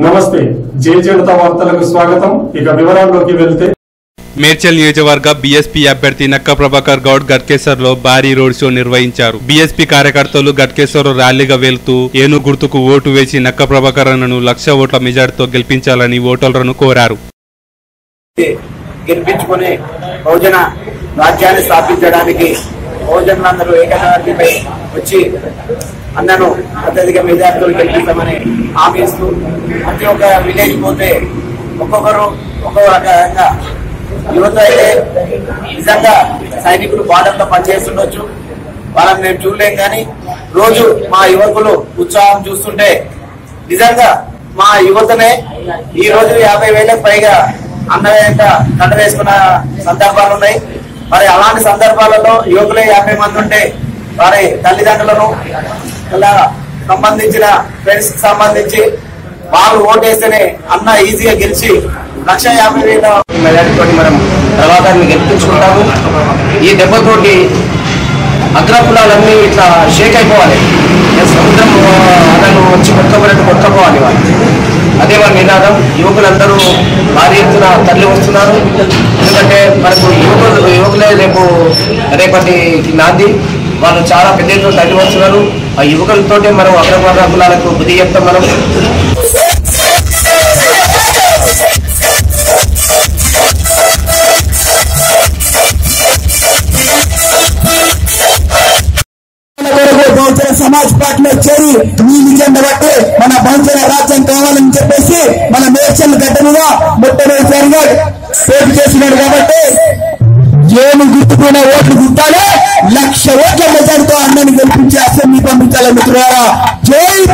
నమస్తే జే జనతా వార్తలకు స్వాగతం ఇక వివరాల్లోకి వెళ్తే మేడ్చల్ నియోజకవర్గ బీఎస్పీ అభ్యర్థి నక్క ప్రభాకర్ గౌడ్ గట్కేసర్ లో భారీ రోడ్ షో నిర్వహించారు బీఎస్పీ కార్యకర్తలు గట్కేసర్ ర్యాలీగా వెళ్తూ ఏను గుర్తుకు ఓటు వేసి నక్క ప్రభాకర్ ను లక్ష ఓట్ల మెజార్టీతో గెలిపించాలని ఓటర్లను కోరారు గెలిపించుకుని బహుజన రాజ్యాన్ని స్థాపించడానికి బహుజనులందరూ ఏకతాటిపై వచ్చి అన్నను అత్యధిక మెజార్టీలు గెలిపిస్తామని హామీ ఇస్తూ ప్రతి ఒక్క విలేజ్ పోతే ఒక్కొక్కరు ఒక్కొక్క రకంగా యువత అయితే నిజంగా సైనికులు బార్డర్లో పనిచేస్తుండొచ్చు వాళ్ళని మేము చూడలేం కానీ రోజు మా యువకులు ఉత్సాహం చూస్తుంటే నిజంగా మా యువతనే ఈ రోజు యాభై వేలకు పైగా అన్న వెంట కండ వేసుకున్న సందర్భాలు ఉన్నాయి మరి అలాంటి సందర్భాలలో యువకులే యాభై మంది ఉంటే వారి తల్లిదండ్రులను ఇలా సంబంధించిన ఫ్రెండ్స్ కి సంబంధించి వాళ్ళు ఓటేస్తేనే అన్న ఈజీగా గెలిచి లక్ష యాభై వేల మెజార్టీతో మనం తర్వాత గెలిపించుకుంటాము ఈ దెబ్బతోటి అగ్రకులాలన్నీ ఇట్లా షేక్ అయిపోవాలి ఏ సముద్రం అదను వచ్చి కొట్టుకోబడినట్టు కొట్టుకోవాలి వాళ్ళు అదే మన నినాదం యువకులందరూ భారీ ఎత్తున తరలి వస్తున్నారు ఎందుకంటే మనకు యువకులు యువకులే రేపు రేపటి నాంది వాళ్ళు చాలా పెద్ద ఎత్తున తరలి వస్తున్నారు ఆ యువకులతోటే మనం అగ్రవర్ణ కులాలకు బుద్ధి చెప్తాం మనం కొరకు బహుజన సమాజ్ పార్టీలో చేరి మీ విజయం బట్టి మన బహుజన రాజ్యం కావాలని చెప్పేసి మన మేడ్చల్ గడ్డ మీద మొట్టమొదటిసారిగా పోటీ చేస్తున్నాడు కాబట్టి ఏమి గుర్తుకున్న ఓట్లు గుర్తాలే లక్ష ఓట్ల మెజార్టీతో అన్నని గెలిపించి అసెంబ్లీ పంపించాలని మిత్రులారా జై